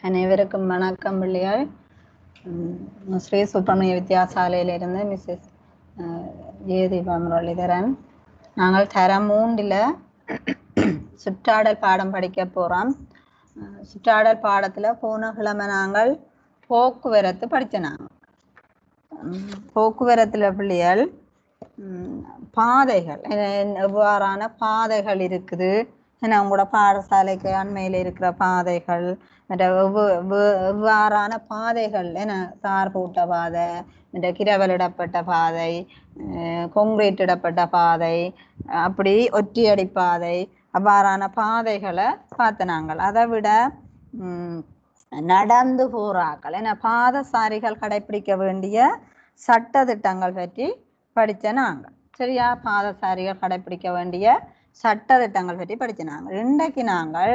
அனைவருக்கும் வணக்கம் பிள்ளைகள் உம் ஸ்ரீ சுப்பிரமணிய வித்யாசாலையிலிருந்து மிஸ்ஸஸ் ஜெயதீபா முரளிதரன் நாங்கள் தரம் மூன்றில் சுற்றாடல் பாடம் படிக்க போகிறோம் சுற்றாடல் பாடத்தில் போன கிழமை நாங்கள் போக்குவரத்து படித்தோம் நாங்கள் உம் போக்குவரத்துல பிள்ளைகள் உம் பாதைகள் என்ன- எவ்வாறான பாதைகள் இருக்குது ஏன்னா உங்களோட பாடசாலைக்கு அண்மையில் இருக்கிற பாதைகள் மற்ற எவ்வ- எவ்வ- எவ்வாறான பாதைகள் என தார் போட்ட பாதை மற்ற கிரவலிடப்பட்ட பாதை அஹ் கொங்கிரீட் இடப்பட்ட பாதை அப்படி ஒற்றியடி பாதை அவ்வாறான பாதைகளை பார்த்து நாங்கள் அதை விட உம் நடந்து போறாக்கள் ஏன்னா பாதசாரிகள் கடைபிடிக்க வேண்டிய சட்ட திட்டங்கள் பற்றி படிச்ச நாங்கள் சரியா பாதசாரிகள் கடைபிடிக்க வேண்டிய சட்ட திட்டங்கள் பற்றி படிச்ச நாங்கள் இன்றைக்கு நாங்கள்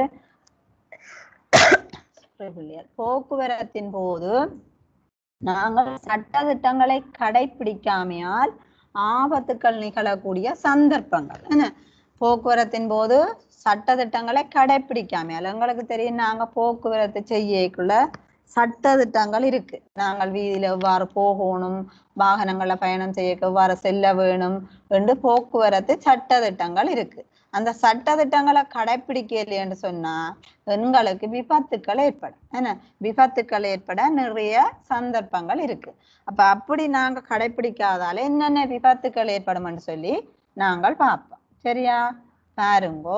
பிள்ளைகள், போக்குவரத்தின் போது நாங்கள் சட்ட திட்டங்களை கடைபிடிக்காமையால் ஆபத்துக்கள் நிகழக்கூடிய சந்தர்ப்பங்கள் என்ன போக்குவரத்தின் போது சட்ட திட்டங்களை கடைபிடிக்காமையால் எங்களுக்கு தெரியும் நாங்க போக்குவரத்து செய்யக்குள்ள சட்ட திட்டங்கள் இருக்கு நாங்கள் வீதியில எவ்வாறு போகணும் வாகனங்கள்ல பயணம் செய்ய எவ்வாறு செல்ல வேணும் என்று போக்குவரத்து சட்ட திட்டங்கள் இருக்கு அந்த சட்ட திட்டங்களை கடைபிடிக்கலைன்னு சொன்னா எங்களுக்கு விபத்துக்கள் ஏற்படும் என்ன விபத்துக்கள் ஏற்பட நிறைய சந்தர்ப்பங்கள் இருக்கு அப்ப அப்படி நாங்க கடைபிடிக்காதால என்னென்ன விபத்துக்கள் ஏற்படும்னு சொல்லி நாங்கள் பார்ப்போம் சரியா பாருங்கோ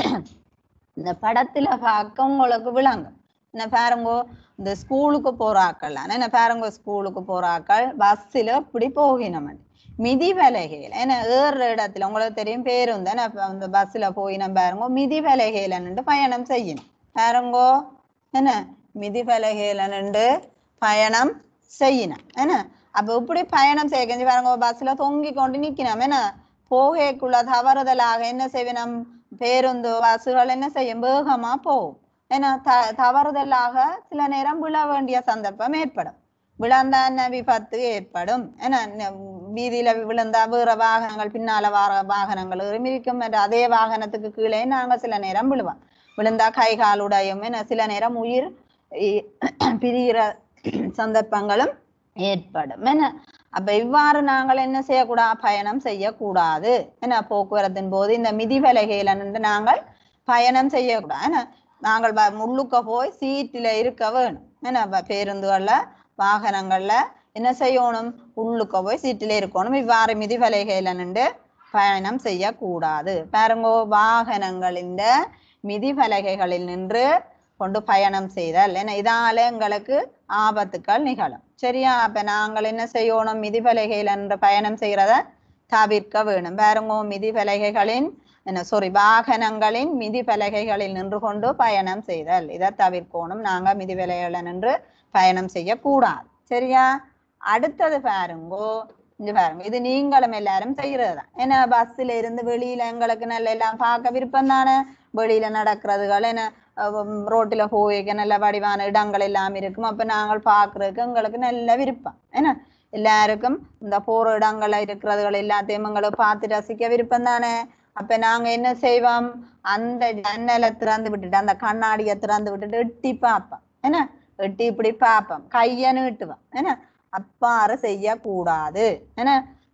இந்த படத்துல பார்க்க உங்களுக்கு விளங்கும் என்ன பாருங்கோ இந்த ஸ்கூலுக்கு போறாக்கள் என்ன பாருங்க ஸ்கூலுக்கு போறாக்கள் பஸ்ஸில் இப்படி போகினோம் மிதி விலகையில் ஏன்னா ஏறுற இடத்துல உங்களுக்கு தெரியும் பேருந்து என்ன இப்ப அந்த பஸ்ஸில் போயினோம் பாருங்க மிதி விலகையில நின்று பயணம் செய்யணும் பாருங்கோ என்ன மிதி விலகையில நின்று பயணம் செய்யணும் என்ன அப்ப இப்படி பயணம் செய்ய கஞ்சி பாருங்க பஸ்ல தொங்கி கொண்டு நிக்கணும் என்ன போகைக்குள்ள தவறுதலாக என்ன செய்யணும் பேருந்து பஸ்ஸுகள் என்ன செய்யும் வேகமா போகும் ஏன்னா த தவறுதலாக சில நேரம் விழ வேண்டிய சந்தர்ப்பம் ஏற்படும் விழுந்தா என்ன விபத்து ஏற்படும் ஏன்னா ந- வீதியில விழுந்தா வேற வாகனங்கள் பின்னால வர வாகனங்கள் இருக்கும் மற்ற அதே வாகனத்துக்கு கீழே நாங்க சில நேரம் விழுவோம் விழுந்தா கை கால் உடையும் ஏன்னா சில நேரம் உயிர் இ- பிரிகிற சந்தர்ப்பங்களும் ஏற்படும் என்ன அப்ப இவ்வாறு நாங்கள் என்ன செய்யக்கூடாது பயணம் செய்யக்கூடாது என்ன போக்குவரத்தின் போது இந்த மிதி விலகையில நின்று நாங்கள் பயணம் செய்யக்கூடாது என்ன நாங்கள் வ- முள்ளுக்க போய் சீட்டில் இருக்க வேணும் என்ன வ- பேருந்துகள்ல வாகனங்கள்ல என்ன செய்யணும் உள்ளுக்க போய் சீட்டில் இருக்கணும் இவ்வாறு மிதி விலகையில நின்று பயணம் செய்யக்கூடாது பாருங்கோ வாகனங்களின் மிதி பலகைகளில் நின்று கொண்டு பயணம் செய்தல் ஏன்னா இதால எங்களுக்கு ஆபத்துக்கள் நிகழும் சரியா அப்ப நாங்கள் என்ன செய்யணும் மிதிபலகையில் என்ற பயணம் செய்யறத தவிர்க்க வேணும் பாருங்க மிதிபலகைகளின் என்ன சாரி வாகனங்களின் மிதிபலகைகளில் நின்று கொண்டு பயணம் செய்தல் இதை தவிர்க்கணும் நாங்க மிதிபலகையில நின்று பயணம் செய்யக்கூடாது சரியா அடுத்தது பாருங்கோ இங்க பாருங்க இது நீங்களும் எல்லாரும் செய்யறது தான் ஏன்னா பஸ்ல இருந்து வெளியில எங்களுக்கு நல்ல எல்லாம் பார்க்க விருப்பம் தானே வெளியில நடக்கிறதுகள் என்ன ரோட்டில் போய்க்க நல்ல வடிவான இடங்கள் எல்லாம் இருக்கும் அப்ப நாங்கள் பார்க்கறதுக்கு எங்களுக்கு நல்ல விருப்பம் என்ன எல்லாருக்கும் இந்த போற இடங்கள்ல இருக்கிறதுகள் எல்லாத்தையும் எங்களுக்கு பார்த்து ரசிக்க விருப்பம் தானே அப்ப நாங்க என்ன செய்வோம் அந்த ஜன்னலை திறந்து விட்டுட்டு அந்த கண்ணாடியை திறந்து விட்டுட்டு எட்டி பார்ப்போம் என்ன எட்டி இப்படி பார்ப்போம் கையை நீட்டுவோம் என்ன அப்பாறு செய்யக்கூடாது என்ன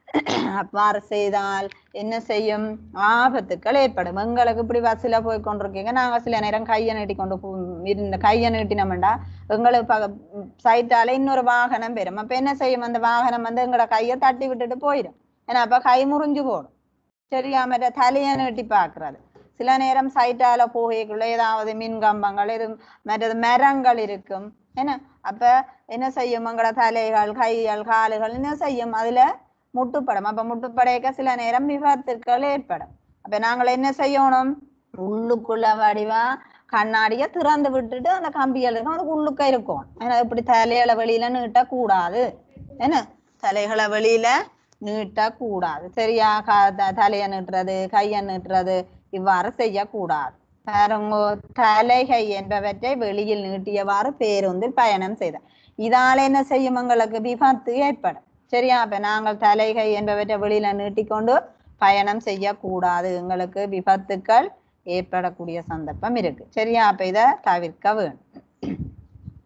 அவ்வாறு செய்தால் என்ன செய்யும் ஆபத்துக்கள் ஏற்படும் எங்களுக்கு இப்படி பஸ்ல போய் கொண்டிருக்கீங்க நாங்க சில நேரம் கையை நீட்டி கொண்டு போ- இருந்த கையை நீட்டினோம்டா எங்களுக்கு பக சைட்டால இன்னொரு வாகனம் பெறும் அப்ப என்ன செய்யும் அந்த வாகனம் வந்து எங்களோட கையை தட்டி விட்டுட்டு போயிடும் ஏன்னா அப்ப கை முறிஞ்சு போடும் சரியா மற்ற தலையை நீட்டி பாக்குறது சில நேரம் சைட்டால போகைக்குள்ள ஏதாவது மின் கம்பங்கள் இது மற்றது மரங்கள் இருக்கும் என்ன அப்ப என்ன செய்யும் எங்களோட தலைகள் கைகள் காலுகள் என்ன செய்யும் அதுல முட்டுப்படும் அப்ப முட்டுப்படைக்க சில நேரம் விபத்துக்கள் ஏற்படும் அப்ப நாங்கள் என்ன செய்யணும் உள்ளுக்குள்ள வடிவா கண்ணாடிய திறந்து விட்டுட்டு அந்த கம்பிகள் இருக்கும் அது உள்ளுக்க இருக்கும் ஏன்னா இப்படி தலையில வெளியில நீட்டக்கூடாது என்ன தலைகளை வெளியில நீட்டக்கூடாது சரியா க- த- தலைய நீட்டுறது கையை நீட்டுறது இவ்வாறு செய்யக்கூடாது பாருங்க தலைகை என்பவற்றை வெளியில் நீட்டியவாறு பேருந்தில் பயணம் செய்த இதால என்ன செய்யும் எங்களுக்கு விபத்து ஏற்படும் சரியா அப்ப நாங்கள் தலைகை என்பவற்றை வெளியில நீட்டிக்கொண்டு பயணம் செய்யக்கூடாது எங்களுக்கு விபத்துக்கள் ஏற்படக்கூடிய சந்தர்ப்பம் இருக்கு சரியா அப்ப இத தவிர்க்க வேணும்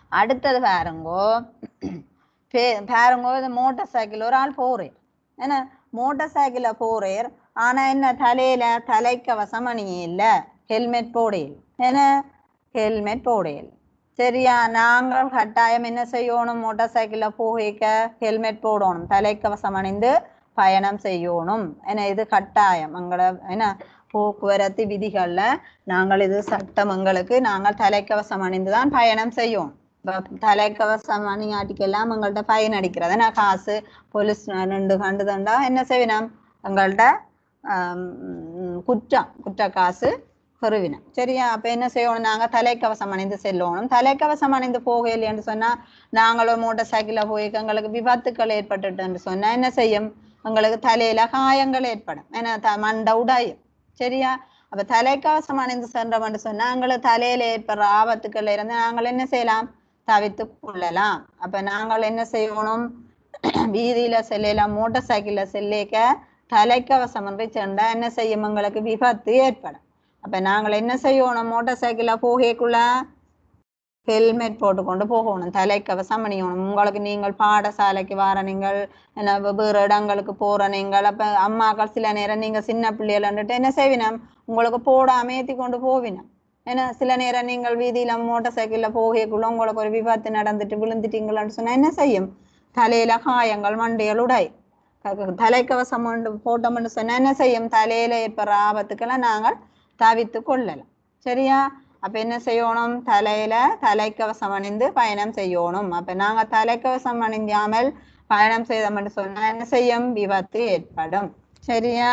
அடுத்தது பாருங்கோ பே- பாருங்கோ இந்த மோட்டார் சைக்கிள் ஒரு ஆள் போறேன் என்ன மோட்டார் சைக்கிள்ல போறேர் ஆனா என்ன தலையில தலைக்கவசம் அணியே இல்ல ஹெல்மெட் போடையில் என்ன ஹெல்மெட் போடையில் சரியா நாங்கள் கட்டாயம் என்ன செய்யணும் மோட்டார் சைக்கிள்ல போகிக்க ஹெல்மெட் போடணும் தலைக்கவசம் அணிந்து பயணம் செய்யணும் ஏன்னா இது கட்டாயம் எங்களை என்ன போக்குவரத்து விதிகள்ல நாங்கள் இது சட்டம் எங்களுக்கு நாங்கள் தலைக்கவசம் அணிந்து தான் பயணம் செய்யும் இப்ப தலைக்கவசம் அணியாட்டிக்கெல்லாம் எங்கள்கிட்ட ஃபைன் அடிக்கிறது ஏன்னா காசு போலீஸ் ரெண்டு கண்டு தண்டா என்ன செய்வினம் எங்கள்கிட்ட ஆம், ம், குற்றம் குற்ற காசு பெறுவினம் சரியா அப்ப என்ன செய்யணும் நாங்க தலைக்கவசம் அணிந்து செல்லணும் தலைக்கவசம் அணிந்து போகலைன்னு சொன்னா நாங்களும் மோட்டார் சைக்கிள்ல போய் எங்களுக்கு விபத்துக்கள் ஏற்பட்டுட்டுன்னு சொன்னா என்ன செய்யும் எங்களுக்கு தலையில காயங்கள் ஏற்படும் ஏன்னா த- மண்டை உடையும் சரியா அப்ப தலைக்கவசம் அணிந்து சென்றோம்னு சொன்னா எங்களுக்கு தலையில ஏற்படுற ஆபத்துக்கள்ல இருந்து நாங்கள் என்ன செய்யலாம் தவிர்த்து கொள்ளலாம் அப்ப நாங்கள் என்ன செய்யணும் வீதியில செல்லலாம் மோட்டார் சைக்கிள்ல செல்லிக்க தலைக்கவசம் என்று சென்றா என்ன செய்யும் எங்களுக்கு விபத்து ஏற்படும் அப்ப நாங்கள் என்ன செய்யணும் மோட்டார் சைக்கிள்ல போகக்குள்ள ஹெல்மெட் போட்டுக்கொண்டு போகணும் தலைக்கவசம் அணியணும் உங்களுக்கு நீங்கள் பாடசாலைக்கு வர நீங்கள் என்ன வேறு இடங்களுக்கு போற நீங்கள் அப்ப அம்மாக்கள் சில நேரம் நீங்க சின்ன பிள்ளைகள்ன்னுட்டு என்ன செய்வினம் உங்களுக்கு போடாம ஏத்தி கொண்டு போவினம் ஏன்னா சில நேரம் நீங்கள் வீதியில மோட்டார் சைக்கிள்ல போகக்குள்ள உங்களுக்கு ஒரு விபத்து நடந்துட்டு விழுந்துட்டீங்களான்னு சொன்னா என்ன செய்யும் தலையில காயங்கள் மண்டைகள் உடை க- தலைக்கவசம் ஒன்று போட்டோம்னு சொன்னா என்ன செய்யும் தலையில ஏற்படுற ஆபத்துக்கெல்லாம் நாங்கள் தவித்து கொள்ளலாம் சரியா அப்ப என்ன செய்யணும் தலையில தலைக்கவசம் அணிந்து பயணம் செய்யணும் அப்ப நாங்க தலைக்கவசம் அணிஞ்சாமல் பயணம் செய்தோம்னு சொன்னா என்ன செய்யும் விபத்து ஏற்படும் சரியா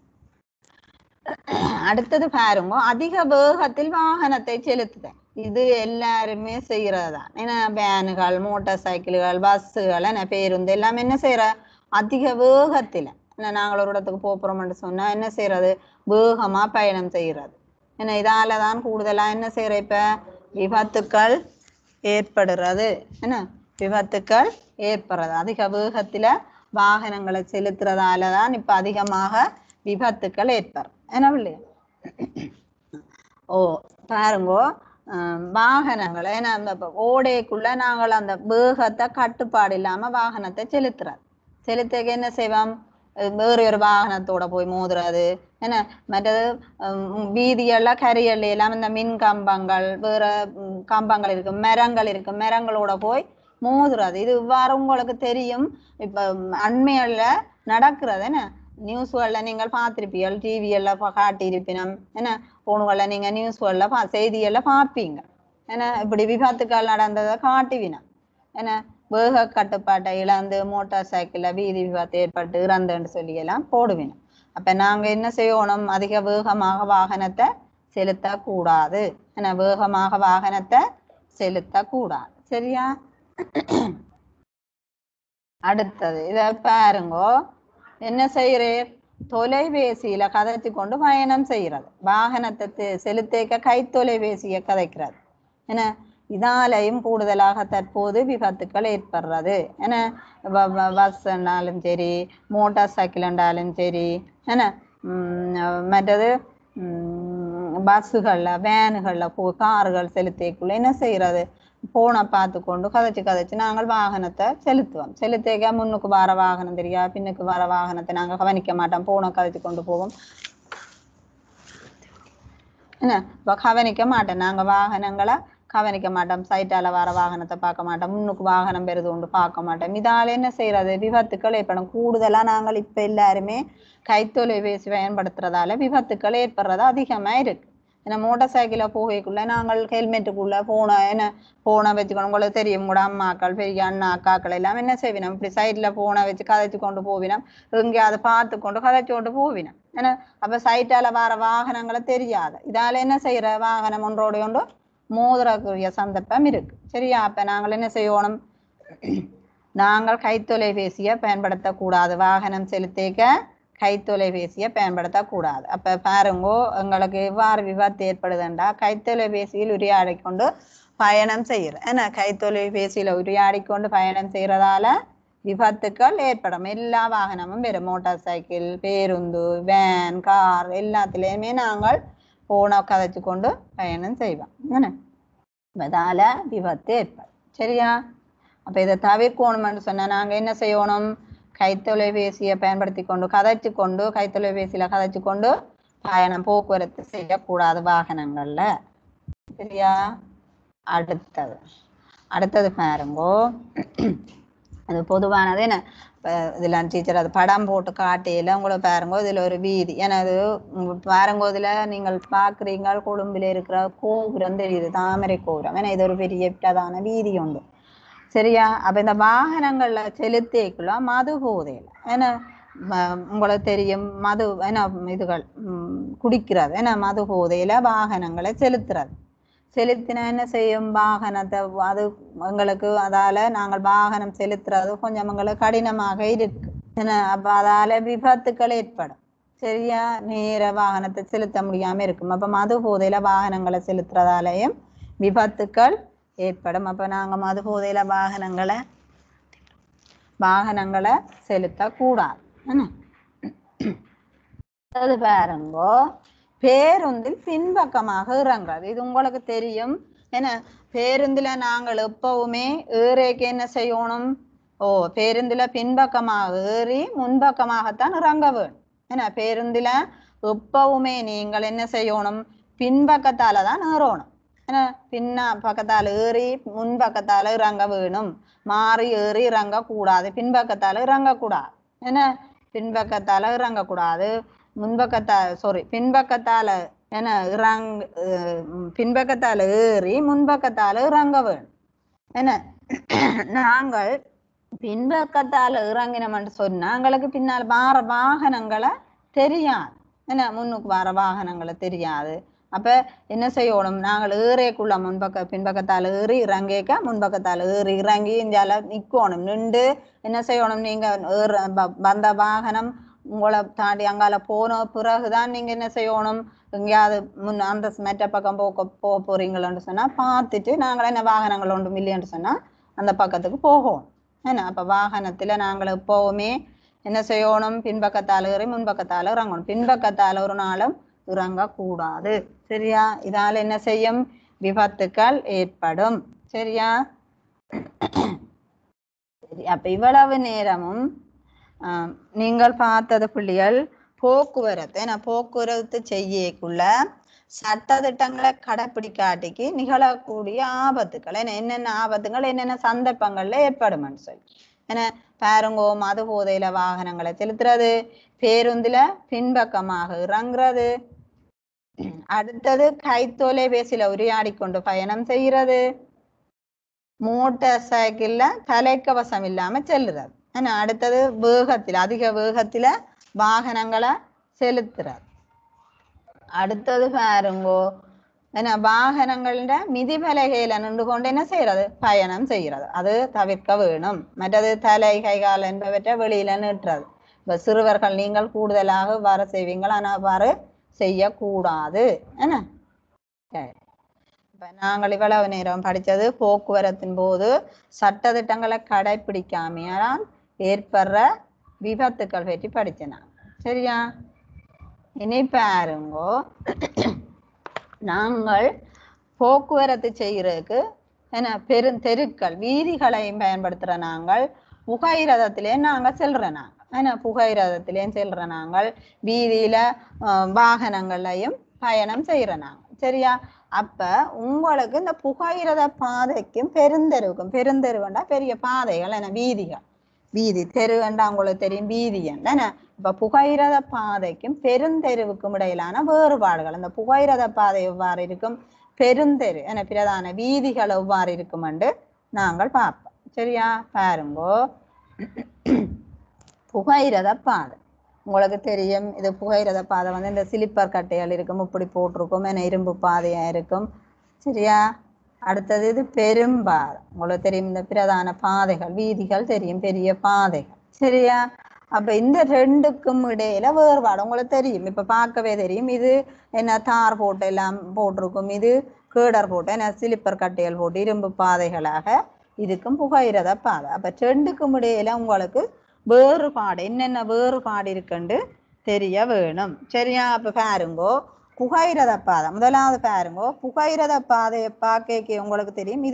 அடுத்தது பாருங்க அதிக வேகத்தில் வாகனத்தை செலுத்துதல் இது எல்லாருமே செய்யறது தான் ஏன்னா வேனுகள் மோட்டார் சைக்கிள்கள் பஸ்ஸுகள் என்ன பேருந்து எல்லாமே என்ன செய்யற அதிக வேகத்துல என்ன நாங்கள் ஒரு இடத்துக்கு போறோம்னு சொன்னா என்ன செய்யறது வேகமா பயணம் செய்யறது ஏன்னா இதால தான் கூடுதலா என்ன செய்யற இப்ப விபத்துக்கள் ஏற்படுறது என்ன விபத்துக்கள் ஏற்படுறது அதிக வேகத்துல வாகனங்களை செலுத்துறதால தான் இப்ப அதிகமாக விபத்துக்கள் ஏற்படும் என்ன இல்லையா ஓ பாருங்கோ ஆஹ் வாகனங்களை ஏன்னா அந்த இப்ப ஓடைக்குள்ள நாங்கள் அந்த வேகத்தை கட்டுப்பாடு இல்லாம வாகனத்தை செலுத்துறது செலுத்தக்கு என்ன செய்வோம் அஹ் வேறு ஒரு வாகனத்தோட போய் மோதுறது என்ன மற்றது ஹம், வீதியெல்லாம் கரியல் எல்லாம் இந்த மின் கம்பங்கள் வேற ம், கம்பங்கள் இருக்கு மரங்கள் இருக்கு மரங்களோட போய் மோதுறது இது இவ்வாறு உங்களுக்கு தெரியும் இப்ப ம், அண்மையில நடக்கிறது என்ன நியூஸ்கள்ல நீங்கள் பார்த்திருப்பீர்கள் டிவி எல்லாம் பா- காட்டியிருப்பினம் என்ன போனுகள்ல நீங்க நியூஸ்கள்ல பா செய்தியெல்லாம் பார்ப்பீங்க ஏன்னா இப்படி விபத்துக்கள் நடந்ததை காட்டுவினம் ஏன்னா வேக கட்டுப்பாட்டை இழந்து மோட்டார் சைக்கிள்ல வீதி விபத்து ஏற்பட்டு இறந்துன்னு சொல்லி எல்லாம் போடுவினம் அப்ப நாங்க என்ன செய்யணும் அதிக வேகமாக வாகனத்தை செலுத்தக்கூடாது ஏன்னா வேகமாக வாகனத்தை செலுத்தக்கூடாது சரியா அடுத்தது இத பாருங்கோ என்ன செய்யறேன் தொலைபேசியில கதைச்சு கொண்டு பயணம் செய்யறது வாகனத்தை தெ- செலுத்தேக்க கை தொலைபேசியை கதைக்கிறது என்ன இதாலையும் கூடுதலாக தற்போது விபத்துக்கள் ஏற்படுறது என்ன ப- ப- பஸ்னாலும் சரி மோட்டார் சைக்கிள்ன்றாலும் சரி என்ன உம் மற்றது உம் பஸ்ஸுகள்ல வேனுகள்ல போ கார்கள் செலுத்திக்குள்ள என்ன செய்யறது போனை பார்த்து கொண்டு கதைச்சு கதைச்சு நாங்கள் வாகனத்தை செலுத்துவோம் செலுத்தேக்க முன்னுக்கு வர வாகனம் தெரியா பின்னுக்கு வர வாகனத்தை நாங்க கவனிக்க மாட்டோம் போனை கதைச்சு கொண்டு போவோம் என்ன இப்ப கவனிக்க மாட்டோம் நாங்க வாகனங்களை கவனிக்க மாட்டோம் சைட்டால வர வாகனத்தை பார்க்க மாட்டோம் முன்னுக்கு வாகனம் பெறுது உண்டு பார்க்க மாட்டோம் இதால என்ன செய்யறது விபத்துக்கள் ஏற்படும் கூடுதலா நாங்கள் இப்ப எல்லாருமே கைத்தொலைபேசி பயன்படுத்துறதால விபத்துக்கள் ஏற்படுறது அதிகமா இருக்கு ஏன்னா மோட்டார் சைக்கிள போகைக்குள்ள நாங்கள் ஹெல்மெட்டுக்குள்ள போன என்ன போனை வச்சுக்கணும் உங்களுக்கு தெரியும் கூட அம்மாக்கள் பெரிய அண்ணா அக்காக்கள் எல்லாம் என்ன செய்வினோம் இப்படி சைட்ல போனை வச்சு கதைச்சு கொண்டு போவினோம் எங்கேயாவது பார்த்து கொண்டு கதைச்சு கொண்டு போவினோம் ஏன்னா அப்ப சைட்டால வர வாகனங்களை தெரியாது இதால என்ன செய்யற வாகனம் ஒன்றோடு ஒன்று மோதிரக்கூடிய சந்தர்ப்பம் இருக்கு சரியா அப்ப நாங்கள் என்ன செய்யணும் நாங்கள் கைத்தொலைபேசியை பயன்படுத்தக்கூடாது வாகனம் செலுத்திக்க கைத்தொலைபேசியை பயன்படுத்தக்கூடாது அப்ப பாருங்கோ எங்களுக்கு எவ்வாறு விபத்து ஏற்படுதுண்டா கைத்தொலைபேசியில் உரையாடி கொண்டு பயணம் செய்யறது ஏன்னா கைத்தொலைபேசியில உரையாடி கொண்டு பயணம் செய்யறதால விபத்துக்கள் ஏற்படும் எல்லா வாகனமும் வரும் மோட்டார் சைக்கிள் பேருந்து வேன் கார் எல்லாத்துலயுமே நாங்கள் போன கதைச்சு கொண்டு பயணம் செய்வோம் என்ன அதால விபத்து ஏற்படும் சரியா அப்ப இதை தவிர்க்கணும்னு சொன்னா நாங்க என்ன செய்யணும் கைத்தொலைபேசியை பயன்படுத்தி கொண்டு கதைச்சு கொண்டு கைத்தொலைபேசியில கதைச்சு கொண்டு பயணம் போக்குவரத்து செய்யக்கூடாது வாகனங்கள்ல சரியா அடுத்தது அடுத்தது பாருங்கோ அது பொதுவானது என்ன இப்ப இதுல டீச்சர் அது படம் போட்டு காட்டியில உங்களை பாருங்க இதுல ஒரு வீதி ஏன்னா அது உங்க பாருங்க இதுல நீங்கள் பாக்குறீங்க கொழும்புல இருக்கிற கோபுரம் தெரியுது தாமரை கோபுரம் ஏன்னா இது ஒரு பெரிய பிரதான வீதி உண்டு சரியா அப்ப இந்த வாகனங்கள்ல செலுத்திக்குள்ள மது போதையில ஏன்னா ம- உங்களுக்கு தெரியும் மது ஏன்னா இதுகள் ம், குடிக்கிறது ஏன்னா மது போதையில வாகனங்களை செலுத்துறது செலுத்தினா என்ன செய்யும் வாகனத்தை அது எங்களுக்கு அதால நாங்கள் வாகனம் செலுத்துறது கொஞ்சம் எங்களுக்கு கடினமாக இருக்கு ஏன்னா அப்ப அதால விபத்துக்கள் ஏற்படும் சரியா நேர வாகனத்தை செலுத்த முடியாம இருக்கும் அப்ப மது போதையில வாகனங்களை செலுத்துறதாலேயும் விபத்துக்கள் ஏற்படும் அப்ப நாங்க மது போதையில வாகனங்களை வாகனங்களை செலுத்தக்கூடாது என்ன அது பாருங்கோ பேருந்தில் பின்பக்கமாக இறங்காது இது உங்களுக்கு தெரியும் என்ன பேருந்துல நாங்கள் எப்பவுமே ஏறேக்கு என்ன செய்யணும் ஓ பேருந்துல பின்பக்கமாக ஏறி முன்பக்கமாகத்தான் இறங்க வேணும் என்ன பேருந்துல எப்பவுமே நீங்கள் என்ன செய்யணும் பின்பக்கத்தால தான் ஏறணும் என்ன பின்ன பக்கத்தால ஏறி முன்பக்கத்தால இறங்க வேணும் மாறி ஏறி இறங்க கூடாது பின்பக்கத்தால இறங்க கூடாது என்ன பின்பக்கத்தால இறங்க கூடாது முன்பக்கத்தால சாரி பின்பக்கத்தால என்ன இறங் அஹ் உம் பின்பக்கத்தால ஏறி முன்பக்கத்தால இறங்க வேணும் என்ன நாங்கள் பின்பக்கத்தால இறங்கினோம்னு சொன்னா எங்களுக்கு பின்னால் வார வாகனங்களை தெரியாது என்ன முன்னுக்கு வர வாகனங்களை தெரியாது அப்ப என்ன செய்யணும் நாங்கள் ஏறேக்குள்ள முன்பக்க பின்பக்கத்தால ஏறி இறங்கேக்க முன்பக்கத்தால ஏறி இறங்கி இஞ்சால நிக்கணும் நின்று என்ன செய்யணும் நீங்க ஏற வ- வந்த வாகனம் உங்களை தாண்டி அங்கால போன பிறகுதான் நீங்க என்ன செய்யணும் எங்கேயாவது முன் அந்த மெட்ட பக்கம் போக போக போறீங்களோன்னு சொன்னா பார்த்துட்டு நாங்கள் என்ன வாகனங்கள் ஒன்றும் இல்லைன்னு சொன்னா அந்த பக்கத்துக்கு போகும் என்ன அப்ப வாகனத்துல நாங்கள் எப்பவுமே என்ன செய்யணும் பின்பக்கத்தால ஏறி முன்பக்கத்தால இறங்கணும் பின்பக்கத்தால ஒரு நாளும் இறங்கக்கூடாது சரியா இதால என்ன செய்யும் விபத்துக்கள் ஏற்படும் சரியா சரி அப்ப இவ்வளவு நேரமும் ஆஹ், நீங்கள் பார்த்தது புள்ளிகள் போக்குவரத்து ஏன்னா போக்குவரத்து செய்யக்குள்ள சட்டதிட்டங்களை கடைப்பிடிக்காட்டிக்கு நிகழக்கூடிய ஆபத்துக்கள் ஏன்னா என்னென்ன ஆபத்துகள் என்னென்ன சந்தர்ப்பங்கள்ல ஏற்படும்னு சொல்லி ஏன்னா பாருங்கோ மது போதையில வாகனங்களை செலுத்துறது பேருந்துல பின்பக்கமாக இறங்குறது அடுத்தது கைத்தொலைபேசியில உரையாடி கொண்டு பயணம் செய்யறது மோட்டார் சைக்கிள்ல தலைக்கவசம் இல்லாம செல்லுறது ஏன்னா அடுத்தது வேகத்துல அதிக வேகத்துல வாகனங்களை செலுத்துறது அடுத்தது பாருங்கோ ஏன்னா வாகனங்கள மிதிபலகையில நின்று கொண்டு என்ன செய்யறது பயணம் செய்யறது அது தவிர்க்க வேணும் மற்றது தலை கைகால் என்பவற்றை வெளியில நீட்டுறது இப்ப சிறுவர்கள் நீங்கள் கூடுதலாக வர செய்வீங்கள் ஆனா அவ்வாறு செய்யக்கூடாது என்ன சரி இப்ப நாங்கள் இவ்வளவு நேரம் படிச்சது போக்குவரத்தின் போது சட்டதிட்டங்களை கடைபிடிக்காமையால் ஏற்படுற விபத்துக்கள் பற்றி படிச்சேன் நான் சரியா இனி பாருங்கோ நாங்கள் போக்குவரத்து செய்யறதுக்கு என்ன பெரும் தெருக்கள் வீதிகளையும் பயன்படுத்துற நாங்கள் புகையிரதத்திலே நாங்க செல்ற நாங்கள் என்ன புகையிரதத்திலேயும் செல்ற நாங்கள் வீதியில அஹ், வாகனங்களையும் பயணம் செய்யற நாங்கள் சரியா அப்ப உங்களுக்கு இந்த புகையிரத பாதைக்கும் பெருந்தெருவுக்கும் பெருந்தெருவுண்டா பெரிய பாதைகள் என்ன வீதிகள் வீதி தெரு வேண்டா உங்களுக்கு தெரியும் வீதி என்ன இப்ப புகையிரத பாதைக்கும் பெருந்தெருவுக்கும் இடையிலான வேறுபாடுகள் அந்த புகையிரத பாதை எவ்வாறு இருக்கும் பெருந்தெரு என பிரதான வீதிகள் எவ்வாறு இருக்கும் என்று நாங்கள் பார்ப்போம் சரியா பாருங்கோ புகையிரத பாதை உங்களுக்கு தெரியும் இது புகையிரத பாதை வந்து இந்த சிலிப்பர் கட்டைகள் இருக்கும் இப்படி போட்டிருக்கும் என இரும்பு பாதையா இருக்கும் சரியா அடுத்தது இது பெரும்பாதை உங்களுக்கு தெரியும் இந்த பிரதான பாதைகள் வீதிகள் தெரியும் பெரிய பாதைகள் சரியா அப்ப இந்த ரெண்டுக்கும் இடையில வேறுபாடு உங்களுக்கு தெரியும் இப்ப பார்க்கவே தெரியும் இது என்ன தார் போட்டு எல்லாம் போட்டிருக்கும் இது கேடர் போட்டு என்ன சிலிப்பர் கட்டைகள் போட்டு இரும்பு பாதைகளாக இதுக்கும் புகையிரத பாதை அப்ப ரெண்டுக்கும் இடையில உங்களுக்கு வேறுபாடு என்னென்ன வேறுபாடு இருக்குன்னு தெரிய வேணும் சரியா அப்ப பாருங்கோ புகையிரத பாதை முதலாவது பாருங்கோ புகையிரத பாதையை பார்க்க உங்களுக்கு தெரியும் இது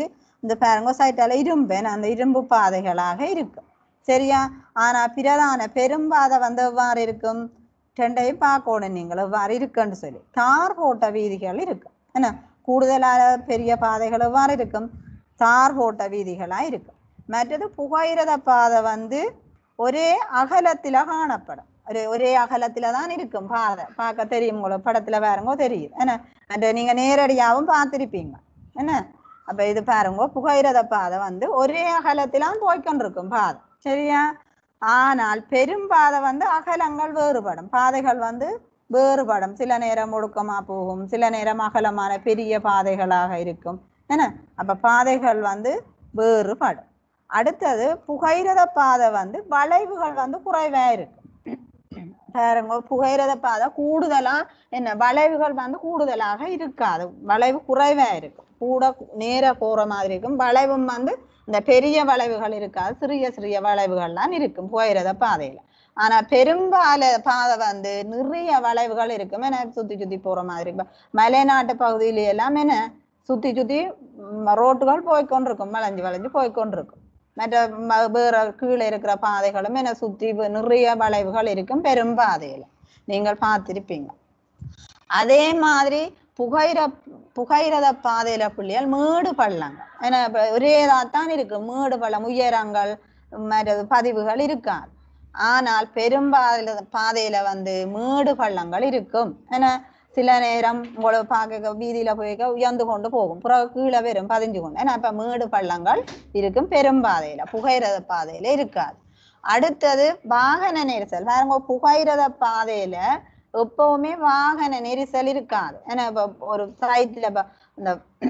இந்த பாருங்க சைட்டால இரும்பு என்ன, அந்த இரும்பு பாதைகளாக இருக்கும் சரியா ஆனா பிரதான பெரும்பாதை வந்து எவ்வாறு இருக்கும் ரெண்டையும் பார்க்கணும் நீங்கள் எவ்வாறு இருக்குன்னு சொல்லி தார் போட்ட வீதிகள் இருக்கும் என்ன கூடுதலான பெரிய பாதைகள் எவ்வாறு இருக்கும் தார் போட்ட வீதிகளா இருக்கும் மற்றது புகையிரத பாதை வந்து ஒரே அகலத்தில காணப்படும் ஒரு ஒரே அகலத்தில தான் இருக்கும் பாதை பார்க்க தெரியும் உங்களுக்கு படத்துல பாருங்க தெரியும் என்ன மற்ற நீங்க நேரடியாவும் பார்த்திருப்பீங்க என்ன அப்ப இது பாருங்க புகையிரத பாதை வந்து ஒரே அகலத்திலாம் போய்க்கொண்டிருக்கும் பாதை சரியா ஆனால் பெரும்பாதை வந்து அகலங்கள் வேறுபடும் பாதைகள் வந்து வேறுபடும் சில நேரம் ஒடுக்கமா போகும் சில நேரம் அகலமான பெரிய பாதைகளாக இருக்கும் என்ன அப்ப பாதைகள் வந்து வேறுபடும் அடுத்தது புகையிரத பாதை வந்து வளைவுகள் வந்து குறைவா இருக்கும் பாருங்க புகையிரத பாதை கூடுதலா என்ன வளைவுகள் வந்து கூடுதலாக இருக்காது வளைவு குறைவா இருக்கும் கூட நேர போற மாதிரி இருக்கும் வளைவும் வந்து இந்த பெரிய வளைவுகள் இருக்காது சிறிய சிறிய வளைவுகள்லாம் இருக்கும் புகையிரத பாதையில ஆனா பெரும்பால பாதை வந்து நிறைய வளைவுகள் இருக்கும் என்ன சுத்தி சுத்தி போற மாதிரி இருக்கும் மலைநாட்டு பகுதியில எல்லாம் என்ன சுத்தி சுத்தி ம், ரோட்டுகள் போய்க்கொண்டிருக்கும் வளைஞ்சு வளைஞ்சு போய்க்கொண்டிருக்கும் மற்ற ம- வேற கீழே இருக்கிற பாதைகளும் என்ன சுத்தி வ- நிறைய வளைவுகள் இருக்கும் பெரும்பாதையில நீங்கள் பார்த்திருப்பீங்க அதே மாதிரி புகையிர புகையிரத பாதையில பிள்ளைகள் மேடு பள்ளங்க ஏன்னா இப்ப ஒரேதான் இருக்கு மேடு பள்ளம் உயரங்கள் மற்றது பதிவுகள் இருக்காது ஆனால் பெரும்பால பாதையில வந்து மேடு பள்ளங்கள் இருக்கும் ஏன்னா சில நேரம் உங்களை பார்க்க வீதியில போய்க்க உயர்ந்து கொண்டு போகும் பிறகு கீழே வரும் பதிஞ்சு கொண்டு ஏன்னா இப்ப மேடு பள்ளங்கள் இருக்கும் பெரும்பாதையில புகையிரத பாதையில இருக்காது அடுத்தது வாகன நெரிசல் பாருங்க புகையிரத பாதையில எப்பவுமே வாகன நெரிசல் இருக்காது ஏன்னா இப்ப ஒரு சைட்ல இந்த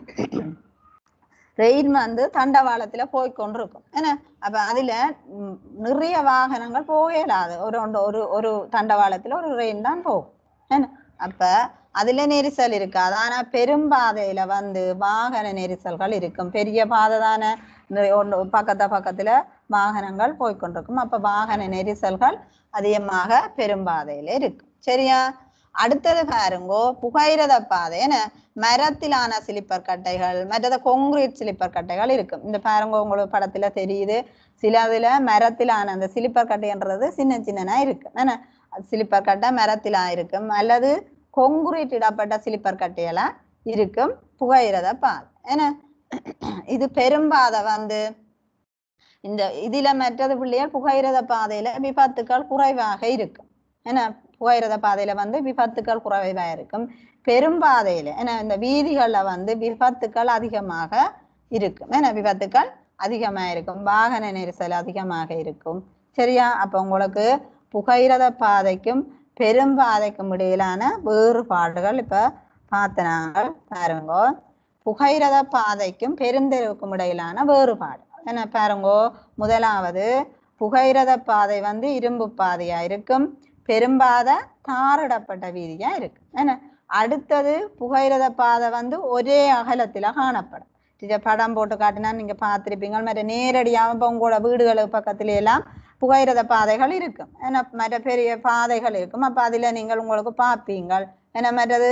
ரெயின் வந்து தண்டவாளத்துல போய் கொண்டிருக்கும் ஏன்னா அப்ப அதுல ம், நிறைய வாகனங்கள் போக இயலாது ஒரு ஒன்று- ஒரு ஒரு தண்டவாளத்துல ஒரு ரெயின் தான் போகும் ஏன்னா அப்ப அதுல நெரிசல் இருக்காது ஆனா பெரும்பாதையில வந்து வாகன நெரிசல்கள் இருக்கும் பெரிய பாதை தானே இந்த ஒண்ணு பக்கத்து பக்கத்துல வாகனங்கள் போய் கொண்டிருக்கும் அப்ப வாகன நெரிசல்கள் அதிகமாக பெரும்பாதையில இருக்கும் சரியா அடுத்தது பாருங்கோ புகையிரத பாதை என்ன மரத்திலான சிலிப்பர் கட்டைகள் மற்றது கொங்கிரீட் சிலிப்பர் கட்டைகள் இருக்கும் இந்த பாருங்க உங்களுக்கு படத்துல தெரியுது சில அதுல மரத்திலான அந்த சிலிப்பர் கட்டைன்றது சின்ன சின்னனா இருக்கு என்ன சிலிப்பர் கட்டை மரத்திலா இருக்கும் அல்லது கொங்குரீட் இடப்பட்ட சிலிப்பர் கட்டையெல்லாம் இருக்கும் புகையிரத பாதை என்ன இது பெரும்பாதை வந்து இந்த இதுல மற்றது பிள்ளைகள் புகையிரத பாதையில விபத்துக்கள் குறைவாக இருக்கும் ஏன்னா புகையிரத பாதையில வந்து விபத்துக்கள் குறைவா இருக்கும் பெரும்பாதையில ஏன்னா இந்த வீதிகள்ல வந்து விபத்துக்கள் அதிகமாக இருக்கும் ஏன்னா விபத்துக்கள் அதிகமா இருக்கும் வாகன நெரிசல் அதிகமாக இருக்கும் சரியா அப்ப உங்களுக்கு புகையிரத பாதைக்கும் பெரும்பாதைக்கும் இடையிலான வேறுபாடுகள் இப்ப பார்த்த நாங்கள் பாருங்க புகையிரத பாதைக்கும் பெருந்தெருவுக்கும் இடையிலான வேறுபாடு என்ன பாருங்கோ முதலாவது புகையிரத பாதை வந்து இரும்பு பாதையா இருக்கும் பெரும்பாதை தாரிடப்பட்ட வீதியா இருக்கு என்ன அடுத்தது புகையிரத பாதை வந்து ஒரே அகலத்துல காணப்படும் இத படம் போட்டு காட்டினா நீங்க பார்த்திருப்பீங்க மற்ற நேரடியாக இப்போ உங்களோட வீடுகளுக்கு பக்கத்துல எல்லாம் புகையிரத பாதைகள் இருக்கும் ஏன்னா மற்ற பெரிய பாதைகள் இருக்கும் அப்ப அதுல நீங்கள் உங்களுக்கு பார்ப்பீங்கள் ஏன்னா மற்றது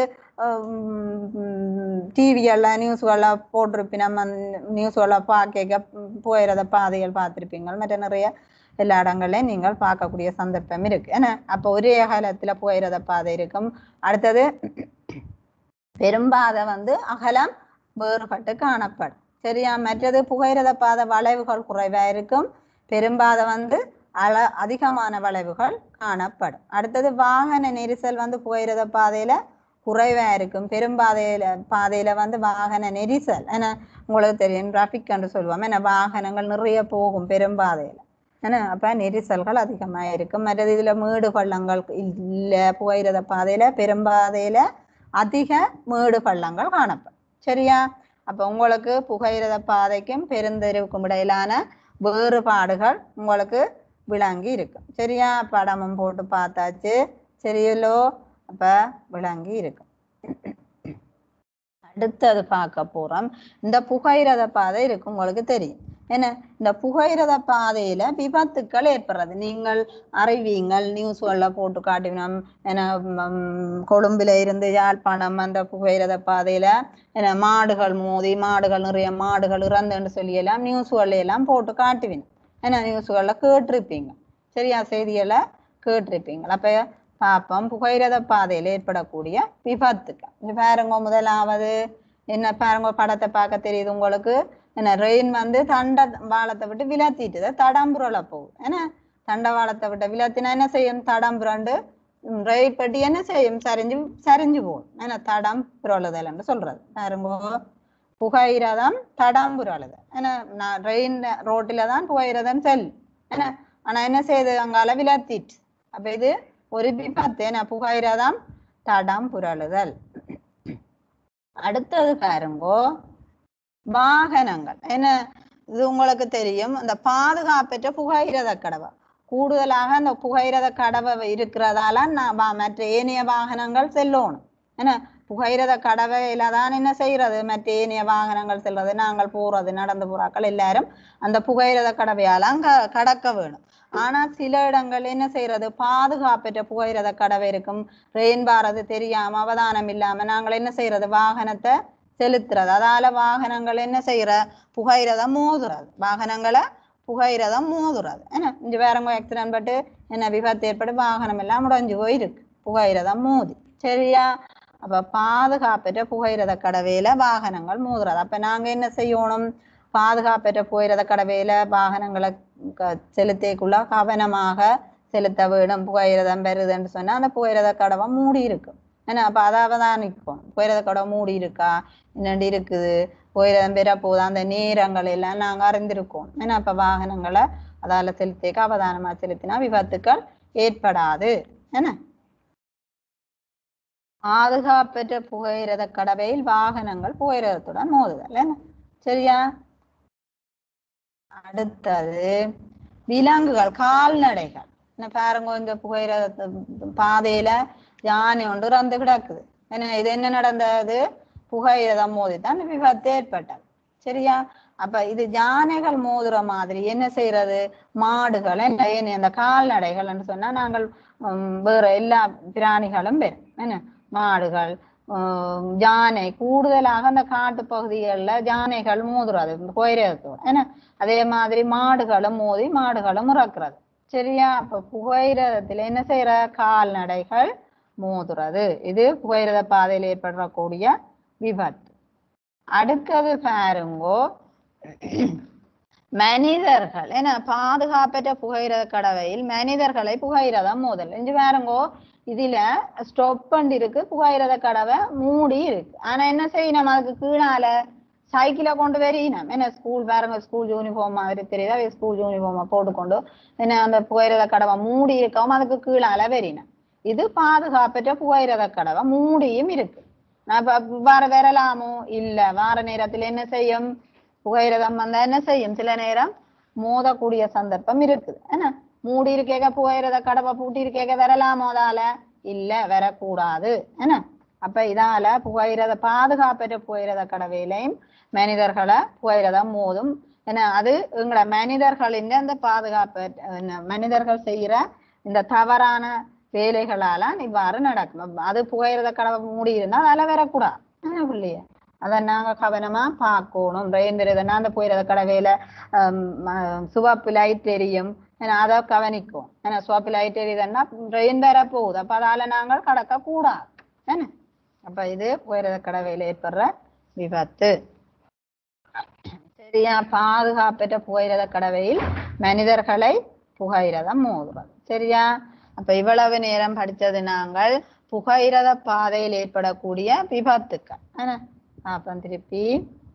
டிவியெல்லாம் நியூஸ்கள்லாம் போட்டிருப்பின நியூஸ்கள்லாம் பார்க்க புகையிரத பாதைகள் பார்த்திருப்பீங்க மற்ற நிறைய எல்லா இடங்கள்லயும் நீங்கள் பார்க்கக்கூடிய சந்தர்ப்பம் இருக்கு ஏன்னா அப்போ ஒரே காலத்துல புகையிரத பாதை இருக்கும் அடுத்தது பெரும்பாதை வந்து அகலம் வேறுபட்டு காணப்படும் சரியா மற்றது புகையிரத பாதை வளைவுகள் குறைவா இருக்கும் பெரும்பாதை வந்து அள அதிகமான வளைவுகள் காணப்படும் அடுத்தது வாகன நெரிசல் வந்து புகையிரத பாதையில குறைவா இருக்கும் பெரும்பாதையில பாதையில வந்து வாகன நெரிசல் ஏன்னா உங்களுக்கு தெரியும் டிராபிக் என்று சொல்லுவோம் ஏன்னா வாகனங்கள் நிறைய போகும் பெரும்பாதையில ஏன்னா அப்ப நெரிசல்கள் அதிகமா இருக்கும் மற்றது இதுல மேடு பள்ளங்கள் இல்ல புகையிரத பாதையில பெரும்பாதையில அதிக மேடு பள்ளங்கள் காணப்படும் சரியா அப்ப உங்களுக்கு புகையிரத பாதைக்கும் பெருந்தெருவுக்கும் இடையிலான வேறுபாடுகள் உங்களுக்கு விளங்கி இருக்கும் சரியா படமும் போட்டு பார்த்தாச்சு சரியல்லோ அப்ப விளங்கி இருக்கும் அடுத்தது பார்க்க போறோம் இந்த புகையிரத பாதை இருக்கு உங்களுக்கு தெரியும் என்ன இந்த புகையிரத பாதையில விபத்துக்கள் ஏற்படுறது நீங்கள் அறிவீங்கள் நியூஸ்கள்ல போட்டு காட்டினோம் என்ன ம், கொழும்புல இருந்து யாழ்ப்பாணம் அந்த புகையிரத பாதையில என்ன மாடுகள் மோதி மாடுகள் நிறைய மாடுகள் இறந்துன்னு சொல்லி எல்லாம் நியூஸ்கள்ல எல்லாம் போட்டு காட்டுவீங்க என்ன நியூஸ்கள்ல கேட்டிருப்பீங்க சரியா செய்திகளை கேட்டிருப்பீங்க அப்ப பாப்போம் புகையிரத பாதையில ஏற்படக்கூடிய விபத்துக்கள் இங்க பாருங்க முதலாவது என்ன பாருங்க படத்தை பார்க்க தெரியுது உங்களுக்கு என்ன ரெயின் வந்து தண்ட வாழத்தை விட்டு விலத்திட்டுது தடம்புரல போகுது என்ன தண்டவாளத்தை விட்டு விலத்தினா என்ன செய்யும் தடம் புரண்டு ரயில் பெட்டி என்ன செய்யும் சரிஞ்சு சரிஞ்சு போகும் என்ன தடம் புரளுதல்னு சொல்றது பாருங்க புகையிரதம் தடம் புரளுது ஏன்னா நான் ரெயின் ரோட்டில தான் புகையிரதம் செல்லும் என்ன ஆனா என்ன செய்யுது அங்கால விலத்திட்டு அப்ப இது ஒரு விபத்து என்ன புகையிரதம் தடம் புரளுதல் அடுத்தது பாருங்கோ வாகனங்கள் என்ன இது உங்களுக்கு தெரியும் இந்த பாதுகாப்பற்ற புகையிரத கடவை கூடுதலாக அந்த புகையிரத கடவை இருக்கிறதால நான் வா- மற்ற ஏனைய வாகனங்கள் செல்லணும் என்ன புகையிரத கடவையில தான் என்ன செய்யறது மற்ற ஏனைய வாகனங்கள் செல்றது நாங்கள் போறது நடந்து போறாக்கள் எல்லாரும் அந்த புகையிரத கடவையால அங்க கடக்க வேணும் ஆனா சில இடங்கள் என்ன செய்யறது பாதுகாப்பற்ற புகையிரத கடவை இருக்கும் ரெயின் பாரது தெரியாம அவதானம் இல்லாம நாங்கள் என்ன செய்யறது வாகனத்தை செலுத்துறது அதால வாகனங்கள் என்ன செய்யற புகையிரதம் மோதுறது வாகனங்களை புகையிரதம் மோதுறது என்ன இங்க வேற ஆக்சிடென்ட் பட்டு என்ன விபத்து ஏற்பட்டு வாகனம் எல்லாம் உடைஞ்சு போயிருக்கு புகையிரதம் மோதி சரியா அப்ப பாதுகாப்பற்ற புகையிரத கடவையில வாகனங்கள் மோதுறது அப்ப நாங்க என்ன செய்யணும் பாதுகாப்பற்ற புகையிரத கடவையில வாகனங்களை க- செலுத்திக்குள்ள கவனமாக செலுத்த வேணும் புகையிரதம் வருதுன்னு சொன்னா அந்த புகையிரத கடவை மூடி இருக்கும் ஏன்னா அப்ப அதை அவதானிக்கும் புகையிரத கடவை மூடி இருக்கா என்னண்டு இருக்குது புகையிரதம் பெற போகுது அந்த நேரங்கள் எல்லாம் நாங்க அறிந்திருக்கோம் ஏன்னா அப்ப வாகனங்களை அதால செலுத்திக்க அவதானமா செலுத்தினா விபத்துக்கள் ஏற்படாது என்ன பாதுகாப்பற்ற புகையிரத கடவையில் வாகனங்கள் புகையிரதத்துடன் மோதுதல் என்ன சரியா அடுத்தது விலங்குகள் கால்நடைகள் என்ன பாருங்க இந்த புகையிரத பாதையில யானை ஒன்று இறந்து கிடக்குது என்ன இது என்ன நடந்தது புகையிரதம் மோதித்தான் விபத்து ஏற்பட்டது சரியா அப்ப இது யானைகள் மோதுற மாதிரி என்ன செய்யறது மாடுகள் என்ன ஏனைய அந்த கால்நடைகள் சொன்னா நாங்கள் உம், வேற எல்லா பிராணிகளும் பெறும் என்ன மாடுகள் உம், யானை கூடுதலாக அந்த காட்டு பகுதிகளில் யானைகள் மோதுறது இந்த புகையிரதத்தோட என்ன அதே மாதிரி மாடுகளும் மோதி மாடுகளும் இறக்குறது சரியா அப்ப புகையிரதத்துல என்ன செய்யற கால்நடைகள் மோதுறது இது புகையிரத பாதையில் ஏற்படக்கூடிய விபத்து அடுத்தது பாருங்கோ மனிதர்கள் என்ன பாதுகாப்பற்ற புகையிரத கடவையில் மனிதர்களை புகையிரதம் மோதல் இங்க பாருங்கோ இதுல ஸ்டாப் பண்ணி இருக்கு புகையிரத கடவை மூடி இருக்கு ஆனா என்ன செய்யணும் அதுக்கு கீழால சைக்கிளை கொண்டு வரையினம் என்ன ஸ்கூல் பாருங்க ஸ்கூல் யூனிஃபார்ம் மாதிரி தெரியுதா ஸ்கூல் யூனிஃபார்மை போட்டுக்கொண்டு என்ன அந்த புகையிரத கடவை மூடி இருக்கவும் அதுக்கு கீழால வரினம் இது பாதுகாப்பற்ற புகையிரத கடவை மூடியும் இருக்கு நான் இப்ப வர வரலாமோ இல்ல வார நேரத்துல என்ன செய்யும் புகையிரதம் வந்தா என்ன செய்யும் சில நேரம் மோதக்கூடிய சந்தர்ப்பம் இருக்குது என்ன மூடி இருக்கேக்க புகையிரத கடவை பூட்டி இருக்கேக்க வரலாமோ அதால இல்ல வரக்கூடாது என்ன அப்ப இதால புகையிரத பாதுகாப்பற்ற புகையிரத கடவையிலையும் மனிதர்களை புகையிரதம் மோதும் ஏன்னா அது எங்களை மனிதர்களின் அந்த பாதுகாப்பு என்ன, மனிதர்கள் செய்யற இந்த தவறான வேலைகளால இவ்வாறு நடக்கும் அப்ப அது புகையிரத கடவை மூடி இருந்தா அதால வரக்கூடாது என்ன பிள்ளைய அதை நாங்க கவனமா பார்க்கணும் ரெயின் வருதுன்னா அந்த புகையிரத கடவையில ஹம், ம- சிவப்பு லைட் எரியும் ஏன்னா அதை கவனிக்கும் ஏன்னா சிவப்பு லைட் எரியுதுன்னா ரெயின் வர போகுது அப்ப அதால நாங்கள் கடக்க கூடாது என்ன அப்ப இது புகையிரத கடவையில ஏற்படுற விபத்து சரியா பாதுகாப்பற்ற புகையிரத கடவையில் மனிதர்களை புகையிரதம் மோதுவது சரியா அப்ப இவ்வளவு நேரம் படிச்சது நாங்கள் புகையிரத பாதையில் ஏற்படக்கூடிய விபத்துக்கள் என்ன அப்புறம் திருப்பி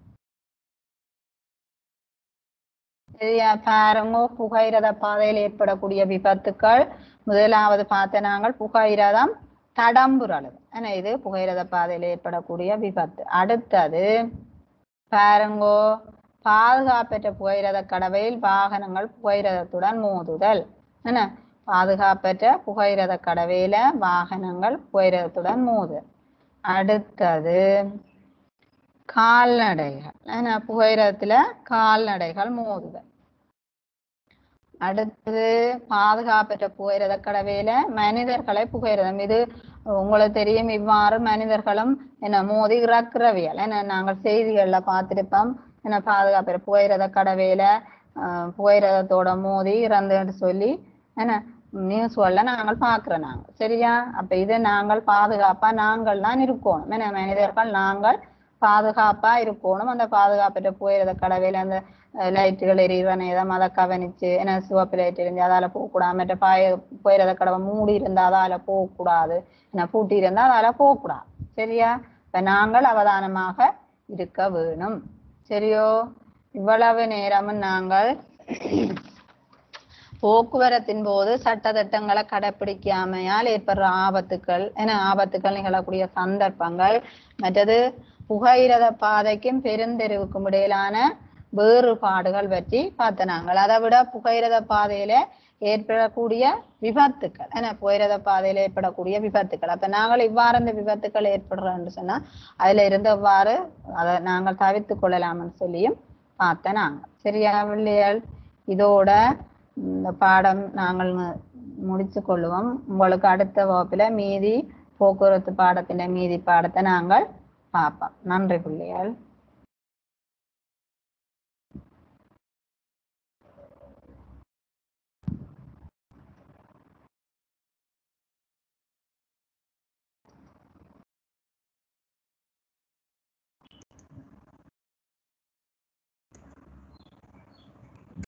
சரியா பாருங்க புகையிரத பாதையில் ஏற்படக்கூடிய விபத்துக்கள் முதலாவது பார்த்த நாங்கள் புகையிரதம் தடம்புரளவு ஏன்னா இது புகையிரத பாதையில் ஏற்படக்கூடிய விபத்து அடுத்தது பாருங்கோ பாதுகாப்பற்ற புகையிரத கடவையில் வாகனங்கள் புகையிரதத்துடன் மோதுதல் என்ன பாதுகாப்பற்ற புகையிரத கடவையில வாகனங்கள் புகையிரதத்துடன் மோதுதல் அடுத்தது கால்நடைகள் ஏன்னா புகையிரத்துல கால்நடைகள் மோதுதல் அடுத்தது பாதுகாப்பற்ற புகையிரத கடவையில மனிதர்களை புகையிரதம் இது உங்களுக்கு தெரியும் இவ்வாறு மனிதர்களும் என்ன மோதி இறக்குறவியல் ஏன்னா நாங்கள் செய்திகள்ல பார்த்திருப்போம் என்ன பாதுகாப்பற்ற புகையிரத கடவையில ஆஹ், புகையிரதத்தோட மோதி இறந்துன்னு சொல்லி என்ன நியூஸ்கள்ல நாங்கள் பார்க்கிறோம் நாங்கள் சரியா அப்ப இது நாங்கள் பாதுகாப்பா நாங்கள் தான் இருக்கணும் என்ன மனிதர்கள் நாங்கள் பாதுகாப்பா இருக்கணும் அந்த பாதுகாப்பற்ற புகையிரத கடவையில அந்த லைட்டுகள் எரிகிற நேரம் அதை கவனிச்சு ஏன்னா சிவப்பு லைட் எரிஞ்சு அதால போகக்கூடாது மற்ற பாய புகையிரத கடவை மூடி இருந்தா அதால போகக்கூடாது ஏன்னா பூட்டி இருந்தா அதால போகக்கூடாது சரியா இப்ப நாங்கள் அவதானமாக இருக்க வேணும் சரியோ இவ்வளவு நேரமும் நாங்கள் போக்குவரத்தின் போது சட்டதிட்டங்களை கடைப்பிடிக்காமையால் ஏற்படுற ஆபத்துக்கள் என ஆபத்துக்கள் நிகழக்கூடிய சந்தர்ப்பங்கள் மற்றது புகையிரத பாதைக்கும் பெருந்தெருவுக்கும் இடையிலான வேறுபாடுகள் பற்றி பார்த்த நாங்கள் அதை விட புகையிரத பாதையில ஏற்படக்கூடிய விபத்துக்கள் ஏன்னா புகையிரத பாதையில ஏற்படக்கூடிய விபத்துக்கள் அப்ப நாங்கள் இவ்வாறு இந்த விபத்துக்கள் ஏற்படுறோம்னு சொன்னா அதுல இருந்து எவ்வாறு அதை நாங்கள் தவிர்த்து கொள்ளலாம்னு சொல்லியும் பார்த்தேன் நாங்கள் சரியா பிள்ளைகள் இதோட இந்த பாடம் நாங்கள் மு- முடிச்சு கொள்ளுவோம் உங்களுக்கு அடுத்த வகுப்புல மீதி போக்குவரத்து பாடத்தின் மீதி பாடத்தை நாங்கள் பார்ப்போம் நன்றி பிள்ளைகள்